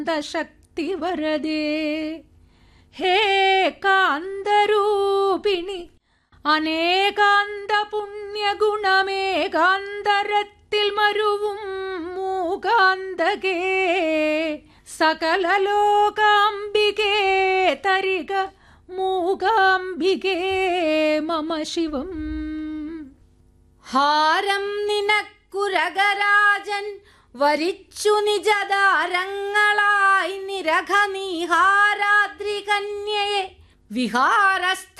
ശക്തി വരദേ ഹേ കാന്തരൂപിണി അനേകാന്ത പുണ്യഗുണമേകാന്തരത്തിൽ മരുവും മൂകാന്തകേ സകല ലോകാംബികേ തരിക മൂകാംബികേ മമ ശിവം ഹാരം നിനക്കുരകരാജൻ വരിച്ചു നിജതാരങ്ങളായി നിരഘ നീഹാരാദ്രി കന്യയെ വിഹാരസ്ഥ